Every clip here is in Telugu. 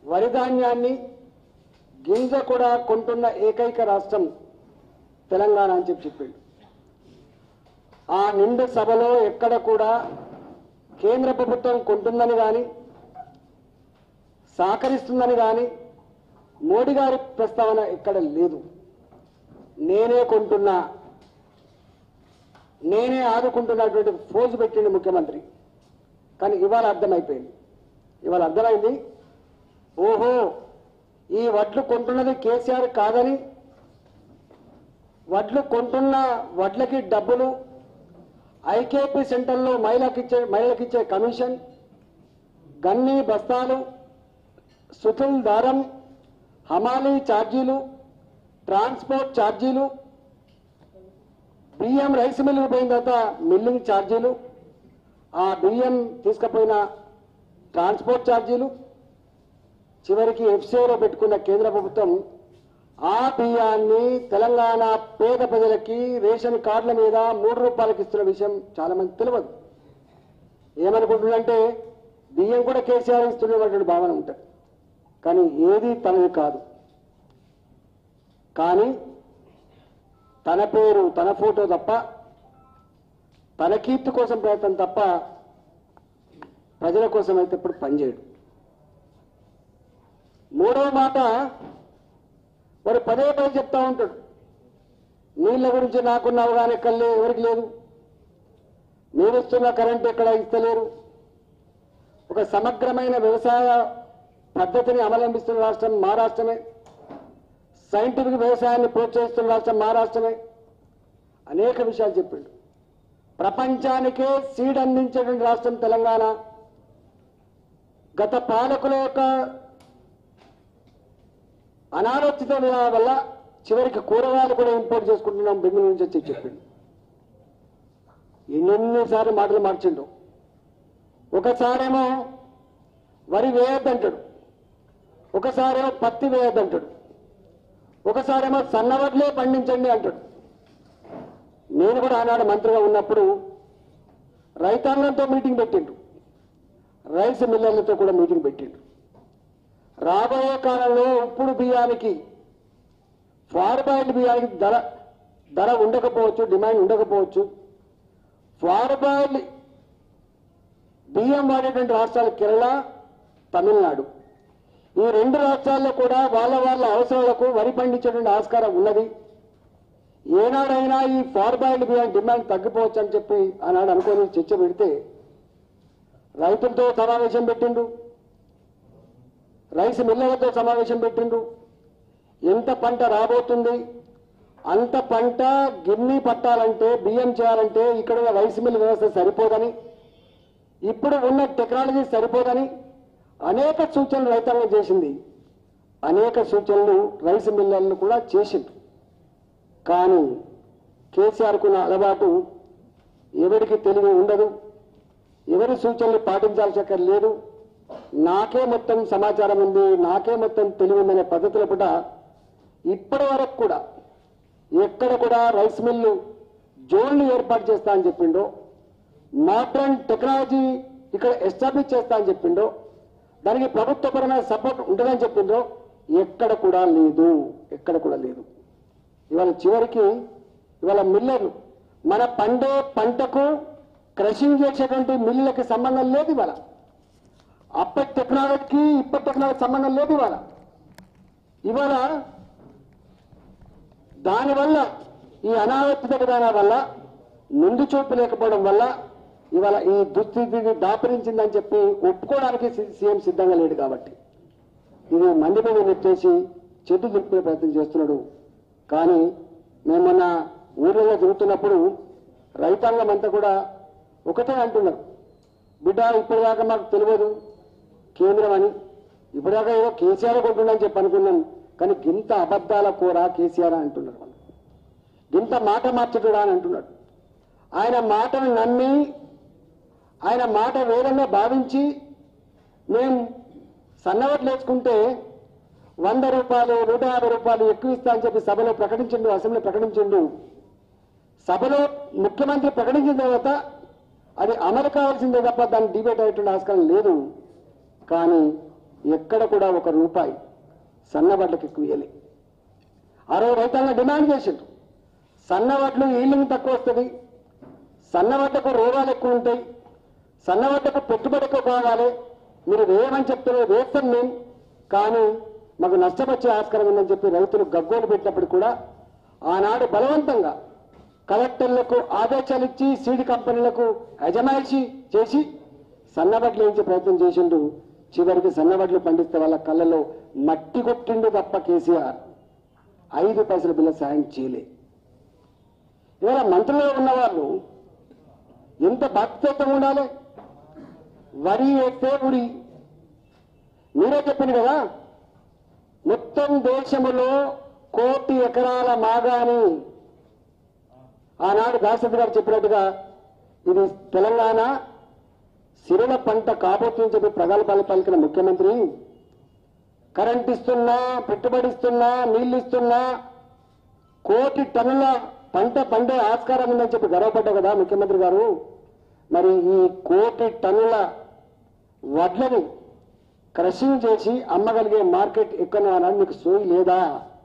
వరి ధాన్యాన్ని గింజ కూడా కొంటున్న ఏకైక రాష్ట్రం తెలంగాణ అని చెప్పి చెప్పిండు ఆ నిండు సభలో ఎక్కడ కూడా కేంద్ర ప్రభుత్వం కొంటుందని కానీ సహకరిస్తుందని కానీ మోడీ గారి ప్రస్తావన ఎక్కడ లేదు నేనే కొంటున్నా నేనే ఆదుకుంటున్నటువంటి ఫోజు పెట్టిండు ముఖ్యమంత్రి కానీ ఇవాళ అర్థమైపోయింది ఇవాళ అర్థమైంది ఓహో ఈ వడ్లు కొంటున్నది కేసీఆర్ కాదని వడ్లు కొంటున్న వడ్లకి డబ్బులు ఐకేపీ సెంటర్లో మహిళకి ఇచ్చే మహిళలకు ఇచ్చే కమిషన్ గన్ని బస్తాలు సుతుల్ దారం హమాలీ ఛార్జీలు ట్రాన్స్పోర్ట్ ఛార్జీలు బియ్యం రైస్ మిల్లుకు పోయిన తర్వాత మిల్లింగ్ ఛార్జీలు ఆ బియ్యం తీసుకుపోయిన ట్రాన్స్పోర్ట్ ఛార్జీలు చివరికి ఎఫ్సీఓలో పెట్టుకున్న కేంద్ర ప్రభుత్వం ఆ బియ్యాన్ని తెలంగాణ పేద ప్రజలకి రేషన్ కార్డుల మీద మూడు రూపాయలకి ఇస్తున్న విషయం చాలా మంది తెలియదు ఏమనుకుంటుందంటే బియ్యం కూడా కేసీఆర్ ఇస్తున్నటువంటి భావన ఉంటుంది కానీ ఏది తనది కాదు కానీ తన పేరు తన ఫోటో తప్ప తన కీర్తి కోసం ప్రయత్నం తప్ప ప్రజల కోసం అయితే ఇప్పుడు పనిచేయడు మూడవ మాట వాడు పదే పదే చెప్తా ఉంటాడు నీళ్ళ గురించి నాకున్న అవగాహన ఎక్కడ లే- ఎవరికి లేదు మీరు ఇస్తున్న కరెంట్ ఎక్కడ ఇస్తలేరు ఒక సమగ్రమైన వ్యవసాయ పద్ధతిని అవలంబిస్తున్న రాష్ట్రం మా రాష్ట్రమే సైంటిఫిక్ వ్యవసాయాన్ని ప్రోత్సహిస్తున్న రాష్ట్రం మా రాష్ట్రమే అనేక విషయాలు చెప్పిండు ప్రపంచానికే సీడ్ అందించేటువంటి రాష్ట్రం తెలంగాణ గత పాలకుల యొక్క అనాలోచిత విధానం వల్ల చివరికి కూరగాయలు కూడా ఇంపోర్ట్ చేసుకుంటున్నాం బెంగళూరు నుంచి వచ్చి చెప్పిండు ఎన్నెన్నిసార్లు మాటలు మార్చిండు ఒకసారేమో వరి వేయొద్దంటాడు ఒకసారేమో పత్తి వేయొద్దంటాడు ఒకసారేమో సన్నవడ్లే పండించండి అంటాడు నేను కూడా ఆనాడు మంత్రిగా ఉన్నప్పుడు రైతాంగంతో మీటింగ్ పెట్టిండు రైస్ మిల్లర్లతో కూడా మీటింగ్ పెట్టిండు రాబోయే కాలంలో ఉప్పుడు బియ్యానికి ఫార్బాయిల్డ్ బియ్యానికి ధర ధర ఉండకపోవచ్చు డిమాండ్ ఉండకపోవచ్చు ఫార్బాయిల్డ్ బియ్యం వాడేటువంటి రాష్ట్రాలు కేరళ తమిళనాడు ఈ రెండు రాష్ట్రాల్లో కూడా వాళ్ళ వాళ్ళ అవసరాలకు వరి పండించేటువంటి ఆస్కారం ఉన్నది ఏనాడైనా ఈ ఫార్బాయిల్డ్ బియ్యం డిమాండ్ తగ్గిపోవచ్చు అని చెప్పి ఆనాడు అనుకోని చర్చ పెడితే రైతులతో సమావేశం పెట్టిండు రైస్ మిల్లర్లతో సమావేశం పెట్టిండు ఎంత పంట రాబోతుంది అంత పంట గిన్ని పట్టాలంటే బియ్యం చేయాలంటే ఇక్కడ ఉన్న రైస్ మిల్ వ్యవస్థ సరిపోదని ఇప్పుడు ఉన్న టెక్నాలజీ సరిపోదని అనేక సూచనలు రైతాంగం చేసింది అనేక సూచనలు రైస్ మిల్లర్లు కూడా చేసింది కానీ కేసీఆర్కున్న అలవాటు ఎవరికి తెలివి ఉండదు ఎవరి సూచనలు పాటించాల్సిన లేదు నాకే మొత్తం సమాచారం ఉంది నాకే మొత్తం తెలివి ఉందనే పద్ధతుల పూట ఇప్పటి వరకు కూడా ఎక్కడ కూడా రైస్ మిల్లు జోన్లు ఏర్పాటు చేస్తా అని చెప్పిండో మోడర్న్ టెక్నాలజీ ఇక్కడ ఎస్టాబ్లిష్ చేస్తా అని చెప్పిండో దానికి ప్రభుత్వపరమైన సపోర్ట్ ఉంటుందని చెప్పిండో ఎక్కడ కూడా లేదు ఎక్కడ కూడా లేదు ఇవాళ చివరికి ఇవాళ మిల్లర్లు మన పండే పంటకు క్రషింగ్ చేసేటువంటి మిల్లులకి సంబంధం లేదు ఇవాళ అప్పటి టెక్నాలజీకి ఇప్పటి టెక్నాలజీ సంబంధం లేదు ఇవాళ ఇవాళ దానివల్ల ఈ అనావృత విధానం వల్ల ముందు చూపు లేకపోవడం వల్ల ఇవాళ ఈ దుస్థితిని దాపరించిందని చెప్పి ఒప్పుకోవడానికి సి- సీఎం సిద్ధంగా లేడు కాబట్టి ఇది మంది మీద నెట్టేసి చెట్టు దులుపుకునే ప్రయత్నం చేస్తున్నాడు కానీ మేము మొన్న ఊర్లలో తిరుగుతున్నప్పుడు రైతాంగం అంతా కూడా ఒకటే అంటున్నారు బిడ్డ ఇప్పటిదాకా మాకు తెలియదు కేంద్రం అని ఇప్పటిదాకా ఏదో కేసీఆర్ కొంటుండని చెప్పి అనుకున్నాం కానీ గింత అబద్ధాల కూర కేసీఆర్ అని అంటున్నారు వాళ్ళు గింత మాట మార్చటుడా అని అంటున్నాడు ఆయన మాటను నమ్మి ఆయన మాట వేదంగా భావించి మేము సన్నవట్లు వేసుకుంటే వంద రూపాయలు నూట యాభై రూపాయలు ఎక్కువ ఇస్తా అని చెప్పి సభలో ప్రకటించిండు అసెంబ్లీ ప్రకటించిండు సభలో ముఖ్యమంత్రి ప్రకటించిన తర్వాత అది అమలు కావాల్సిందే తప్ప దాన్ని డిబేట్ అయ్యేటువంటి ఆస్కారం లేదు కానీ ఎక్కడ కూడా ఒక రూపాయి సన్నబడ్లకు ఎక్కువ ఇయ్యలే ఆ రోజు రైతాంగం డిమాండ్ చేసిండ్రు సన్నవడ్లు ఈల్డింగ్ తక్కువ వస్తుంది సన్నవడ్లకు రోగాలు ఎక్కువ ఉంటాయి సన్నవడ్లకు పెట్టుబడి ఎక్కువ కావాలి మీరు వేయమని చెప్తున్నారు వేస్తాం మేము కానీ మాకు నష్టం వచ్చే ఆస్కారం ఉందని చెప్పి రైతులు గగ్గోలు పెట్టినప్పుడు కూడా ఆనాడు బలవంతంగా కలెక్టర్లకు ఆదేశాలు ఇచ్చి సీడ్ కంపెనీలకు అజమాయిషి చేసి సన్నబడ్లు వేయించే ప్రయత్నం చేసిండు చివరికి సన్నబడ్లు పండిస్తే వాళ్ళ కళ్ళలో మట్టి కొట్టిండు తప్ప కేసీఆర్ ఐదు పైసల బిల్ల సాయం చేయలే ఇవాళ మంత్రులు ఉన్నవాళ్ళు ఎంత బాధ్యత ఉండాలి వరి వేస్తే ఉడి మీరే చెప్పింది కదా మొత్తం దేశములో కోటి ఎకరాల మాగాని ఆనాడు దాసరి గారు చెప్పినట్టుగా ఇది తెలంగాణ సిరుల పంట కాబోతుందని చెప్పి ప్రగల్భాలు పలికిన ముఖ్యమంత్రి కరెంట్ ఇస్తున్నా పెట్టుబడి ఇస్తున్నా నీళ్లు ఇస్తున్నా కోటి టన్నుల పంట పండే ఆస్కారం ఉందని చెప్పి గర్వపడ్డావు కదా ముఖ్యమంత్రి గారు మరి ఈ కోటి టన్నుల వడ్లని క్రషింగ్ చేసి అమ్మగలిగే మార్కెట్ ఎక్కడ అని మీకు సోయి లేదా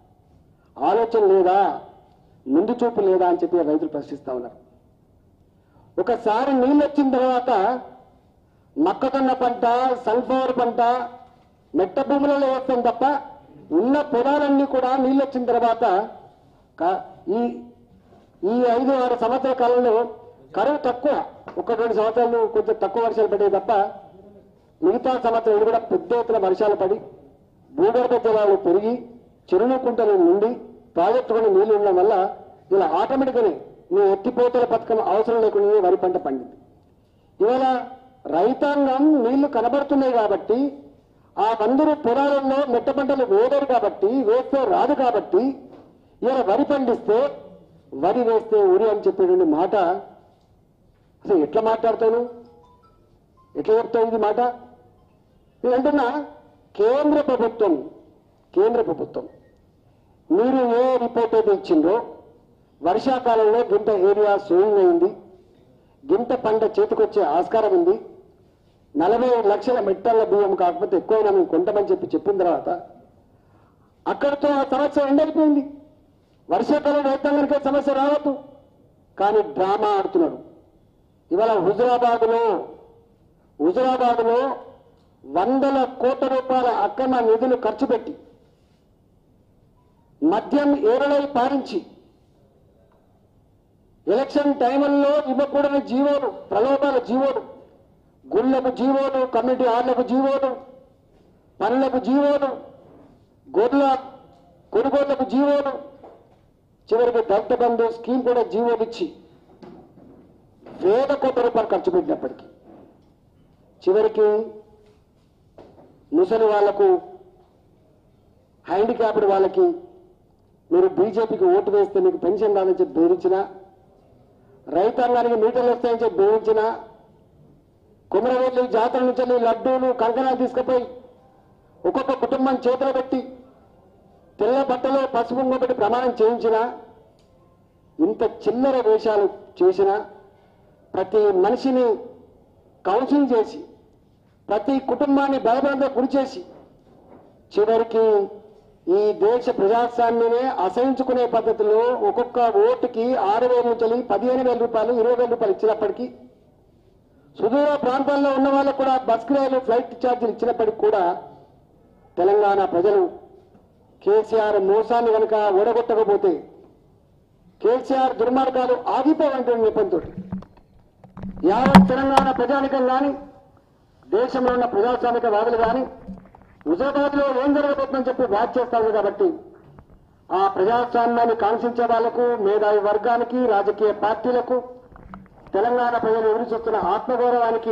ఆలోచన లేదా ముందు చూపు లేదా అని చెప్పి రైతులు ప్రశ్నిస్తా ఉన్నారు ఒకసారి నీళ్ళు వచ్చిన తర్వాత మొక్కజొన్న పంట సన్ఫ్లవర్ పంట మెట్ట భూములలో వేస్తాం తప్ప ఉన్న పొలాలన్నీ కూడా నీళ్ళు వచ్చిన తర్వాత క- ఈ ఈ ఐదు ఆరు సంవత్సరాల కాలంలో కరువు తక్కువ ఒక రెండు సంవత్సరాలు కొంచెం తక్కువ వర్షాలు పడ్డాయి తప్ప మిగతా సంవత్సరాలు కూడా పెద్ద ఎత్తున వర్షాలు పడి భూగర్భ జలాలు పెరిగి చెరువు కుంటలు నుండి ప్రాజెక్టుకొని నీళ్లు ఉండడం వల్ల ఇలా ఆటోమేటిక్గానే నీ ఎత్తిపోతల పథకం అవసరం లేకుండా వరి పంట పండింది ఇవాళ రైతాంగం నీళ్లు కనబడుతున్నాయి కాబట్టి ఆ అందరూ పొలాలలో మెట్ట పంటలు వేయలేరు కాబట్టి వేస్తే రాదు కాబట్టి ఇవాళ వరి పండిస్తే వరి వేస్తే ఉరి అని చెప్పేటువంటి మాట అసలు ఎట్లా మాట్లాడతాను ఎట్లా చెప్తావు ఇది మాట నేను అంటున్నా కేంద్ర ప్రభుత్వం కేంద్ర ప్రభుత్వం మీరు ఏ రిపోర్ట్ అయితే ఇచ్చిందో వర్షాకాలంలో గింత ఏరియా సోయింగ్ అయింది గింత పంట చేతికొచ్చే ఆస్కారం ఉంది నలభై ఐదు లక్షల మెట్టల బియ్యం కాకపోతే ఎక్కువైనా మేము కొంటామని చెప్పి చెప్పిన తర్వాత అక్కడితో ఆ సమస్య ఎండైపోయింది వర్షాకాలం రైతాంగానికే సమస్య రావద్దు కానీ డ్రామా ఆడుతున్నాడు ఇవాళ హుజురాబాద్లో హుజురాబాద్లో వందల కోట్ల రూపాయల అక్రమ నిధులు ఖర్చు పెట్టి మద్యం ఏరలై పారించి ఎలక్షన్ టైంలో ఇవ్వకూడని జీవోలు ప్రలోభాల జీవోలు గుళ్ళకు జీవోలు కమ్యూనిటీ హాళ్లకు జీవోలు పనులకు జీవోలు గొర్రెల కొనుగోళ్లకు జీవోలు చివరికి దళిత బంధు స్కీమ్ కూడా జీవోలు ఇచ్చి వేల కోట్ల రూపాయలు ఖర్చు పెట్టినప్పటికీ చివరికి ముసలి వాళ్లకు హ్యాండిక్యాప్డ్ వాళ్ళకి మీరు బీజేపీకి ఓటు వేస్తే మీకు పెన్షన్ రాదని చెప్పి బెదిరించినా రైతాంగానికి మీటర్లు వస్తాయని చెప్పి బెదిరించినా కుమరవేళ్ళు జాతర నుంచి వెళ్ళి లడ్డూలు కంకణాలు తీసుకుపోయి ఒక్కొక్క కుటుంబం చేతిలో పెట్టి తెల్ల బట్టలో పసుపు పెట్టి ప్రమాణం చేయించినా ఇంత చిల్లర వేషాలు చేసినా ప్రతి మనిషిని కౌన్సిలింగ్ చేసి ప్రతి కుటుంబాన్ని భయభ్రాంతకు గురి చేసి చివరికి ఈ దేశ ప్రజాస్వామ్యమే అసహించుకునే పద్ధతిలో ఒక్కొక్క ఓటుకి ఆరు వేల నుంచి వెళ్ళి పదిహేను వేల రూపాయలు ఇరవై వేల రూపాయలు ఇచ్చినప్పటికీ సుదూర ప్రాంతాల్లో ఉన్న వాళ్ళకు కూడా బస్ కిరాయిలు ఫ్లైట్ ఛార్జీలు ఇచ్చినప్పటికీ కూడా తెలంగాణ ప్రజలు కేసీఆర్ మోసాన్ని కనుక ఓడగొట్టకపోతే కేసీఆర్ దుర్మార్గాలు ఆగిపోవంటే నెపంతో యావత్ తెలంగాణ ప్రజానికం కానీ దేశంలో ఉన్న ప్రజాస్వామిక వాదులు కానీ హుజరాబాద్ లో ఏం జరగబోతుందని చెప్పి వాచ్ చేస్తారు కాబట్టి ఆ ప్రజాస్వామ్యాన్ని కాంక్షించే వాళ్లకు మేధావి వర్గానికి రాజకీయ పార్టీలకు తెలంగాణ ప్రజలు ఎదురు చూస్తున్న ఆత్మగౌరవానికి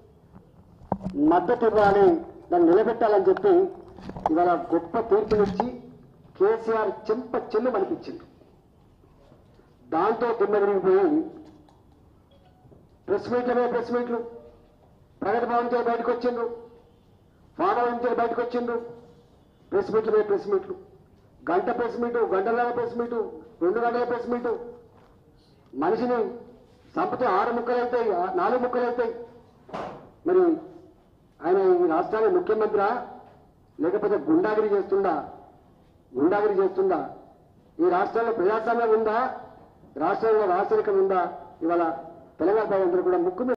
మద్దతు ఇవ్వాలి దాన్ని నిలబెట్టాలని చెప్పి ఇవాళ గొప్ప తీర్పునిచ్చి కేసీఆర్ చెంప చెల్లు మనిపించింది దాంతో దిమ్మగిరిగిపోయి ప్రెస్ మీట్లమే ప్రెస్ మీట్లు ప్రగతి భవన్ నుంచి బయటకు వచ్చిండ్రు ఫామ్ హౌస్ నుంచి బయటకు వచ్చిండ్రు ప్రెస్ మీట్లమే ప్రెస్ మీట్లు గంట ప్రెస్ మీటు గంటన్నర ప్రెస్ మీటు రెండు గంటల ప్రెస్ మీటు మనిషిని చంపితే ఆరు ముక్కలు అవుతాయి ఆ నాలుగు ముక్కలు అవుతాయి మరి ఆయన ఈ రాష్ట్రానికి ముఖ్యమంత్రి లేకపోతే గుండాగిరి చేస్తుందా గుండాగిరి చేస్తుందా ఈ రాష్ట్రంలో ప్రజాస్వామ్యం ఉందా రాష్ట్రంలో రాచరికం ఉందా ఇవాళ తెలంగాణ ప్రజలందరూ కూడా ముక్కు మీద